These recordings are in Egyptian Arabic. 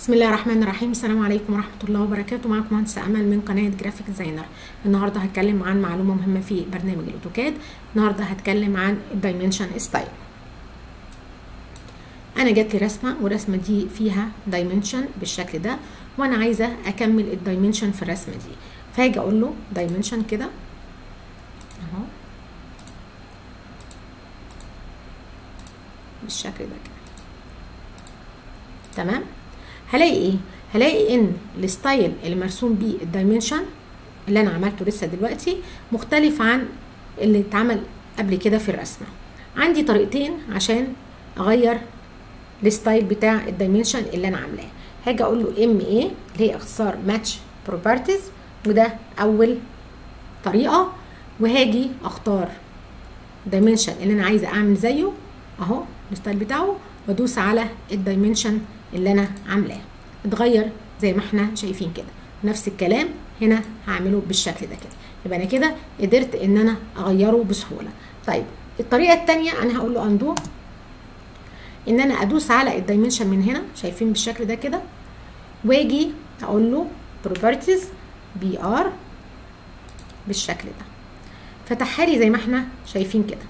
بسم الله الرحمن الرحيم السلام عليكم ورحمة الله وبركاته معكم مهندسة أمل من قناة جرافيك ديزاينر النهاردة هتكلم عن معلومة مهمة في برنامج الأوتوكاد النهاردة هتكلم عن الدايمنشن ستايل أنا جات لي رسمة والرسمة دي فيها دايمنشن بالشكل ده وأنا عايزة أكمل الدايمنشن في الرسمة دي فهاجي أقول له دايمنشن كده أهو بالشكل ده كده تمام هلاقي ايه هلاقي ان الستايل اللي مرسوم بيه الدايمنشن اللي انا عملته لسه دلوقتي مختلف عن اللي اتعمل قبل كده في الرسمه عندي طريقتين عشان اغير الستايل بتاع الدايمنشن اللي انا عاملاه هاجي اقول له ام اي اللي هي اختصار ماتش بروبرتيز وده اول طريقه وهاجي اختار الدايمنشن اللي انا عايزه اعمل زيه اهو الستايل بتاعه وادوس على الدايمنشن اللي انا عاملاه اتغير زي ما احنا شايفين كده نفس الكلام هنا هعمله بالشكل ده كده يبقى انا كده قدرت ان انا اغيره بسهوله طيب الطريقه الثانيه انا هقول له اندو ان انا ادوس على الدايمنشن من هنا شايفين بالشكل ده كده واجي اقول له بروبرتيز بي ار بالشكل ده فتحها لي زي ما احنا شايفين كده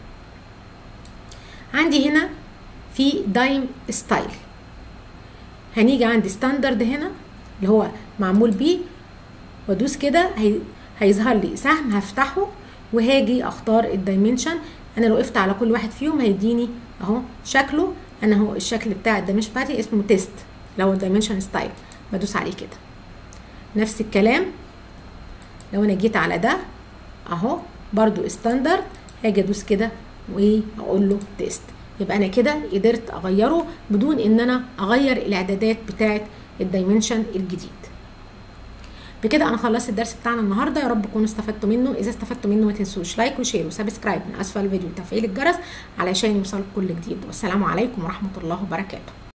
عندي هنا في دايم ستايل هنيجي عند ستاندرد هنا اللي هو معمول بيه وادوس كده هي هيظهر لي سهم هفتحه وهاجي اختار الدايمنشن انا لو وقفت على كل واحد فيهم هيديني اهو شكله انا اهو الشكل بتاع الدايمنشن بتاعتي اسمه تيست اللي هو الدايمنشن ستايل بدوس عليه كده نفس الكلام لو انا جيت على ده اهو برضو ستاندرد هاجي ادوس كده واقول له تيست يبقى انا كده قدرت اغيره بدون ان انا اغير الاعدادات بتاعه الدايمنشن الجديد بكده انا خلصت الدرس بتاعنا النهارده يا رب تكونوا استفدتوا منه اذا استفدتوا منه ما تنسوش لايك وشير وسبسكرايب من اسفل الفيديو وتفعيل الجرس علشان يوصلك كل جديد والسلام عليكم ورحمه الله وبركاته